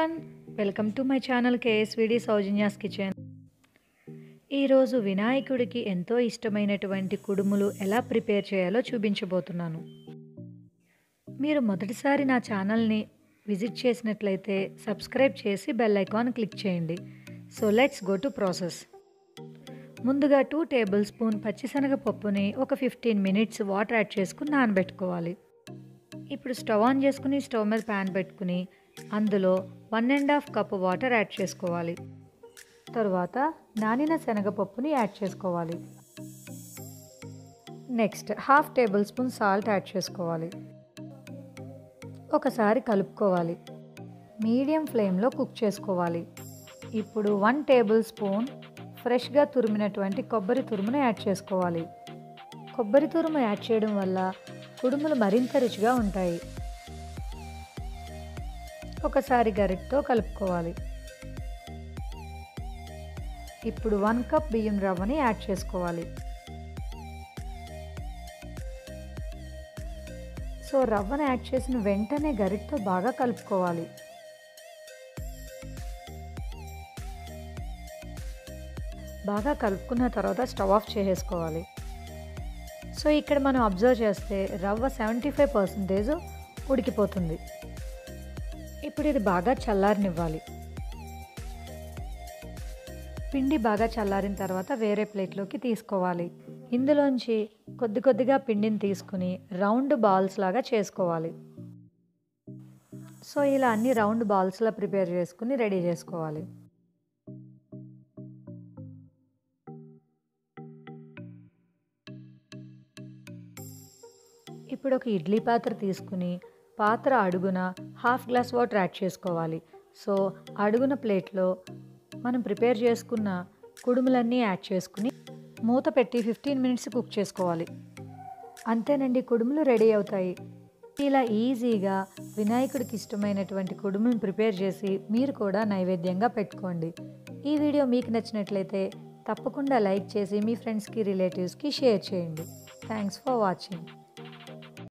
everyone welcome to my channel KSVD Soujanya's kitchen ఈరోజు వినాయకుడికి ఎంతో ఇష్టమైనటువంటి కుడుములు ఎలా ప్రిపేర్ చేయాలో చూపించబోతున్నాను మీరు మొదటిసారి నా ఛానల్ని విజిట్ చేసినట్లయితే సబ్స్క్రైబ్ చేసి బెల్ ఐకాన్ క్లిక్ చేయండి so let's go to process ముందుగా టూ టేబుల్ స్పూన్ పచ్చిశనగపప్పుని ఒక ఫిఫ్టీన్ మినిట్స్ వాటర్ యాడ్ చేసుకుని నానబెట్టుకోవాలి ఇప్పుడు స్టవ్ ఆన్ చేసుకుని స్టవ్ మీద ప్యాన్ పెట్టుకుని అందులో one and half cup water add చేసుకోవాలి తరువాత నానిన శనగపప్పుని యాడ్ చేసుకోవాలి next half tablespoon salt add చేసుకోవాలి ఒకసారి కలుపుకోవాలి మీడియం ఫ్లేమ్లో కుక్ చేసుకోవాలి ఇప్పుడు వన్ టేబుల్ స్పూన్ ఫ్రెష్గా తురిమినటువంటి కొబ్బరి తురుమును యాడ్ చేసుకోవాలి కొబ్బరి తురుము యాడ్ చేయడం వల్ల కుడుములు మరింత రుచిగా ఉంటాయి ఒకసారి గరిటతో కలుపుకోవాలి ఇప్పుడు వన్ కప్ బియ్యం రవ్వని యాడ్ చేసుకోవాలి సో రవ్వను యాడ్ చేసిన వెంటనే గరిటతో బాగా కలుపుకోవాలి బాగా కలుపుకున్న తర్వాత స్టవ్ ఆఫ్ చేసేసుకోవాలి సో ఇక్కడ మనం అబ్జర్వ్ చేస్తే రవ్వ సెవెంటీ ఫైవ్ పర్సెంటేజ్ ఉడికిపోతుంది ఇప్పుడు ఇది బాగా చల్లారనివ్వాలి పిండి బాగా చల్లారిన తర్వాత వేరే ప్లేట్లోకి తీసుకోవాలి ఇందులోంచి కొద్ది కొద్దిగా పిండిని తీసుకుని రౌండ్ బాల్స్ లాగా చేసుకోవాలి సో ఇలా అన్ని రౌండ్ బాల్స్లా ప్రిపేర్ చేసుకుని రెడీ చేసుకోవాలి ఇప్పుడు ఒక ఇడ్లీ పాత్ర తీసుకుని పాత్ర అడుగున హాఫ్ గ్లాస్ వాటర్ యాడ్ చేసుకోవాలి సో అడుగున ప్లేట్లో మనం ప్రిపేర్ చేసుకున్న కుడుములన్నీ యాడ్ చేసుకుని మూత పెట్టి ఫిఫ్టీన్ మినిట్స్ కుక్ చేసుకోవాలి అంతేనండి కుడుములు రెడీ అవుతాయి ఇలా ఈజీగా వినాయకుడికి ఇష్టమైనటువంటి కుడుములను ప్రిపేర్ చేసి మీరు కూడా నైవేద్యంగా పెట్టుకోండి ఈ వీడియో మీకు నచ్చినట్లయితే తప్పకుండా లైక్ చేసి మీ ఫ్రెండ్స్కి రిలేటివ్స్కి షేర్ చేయండి థ్యాంక్స్ ఫర్ వాచింగ్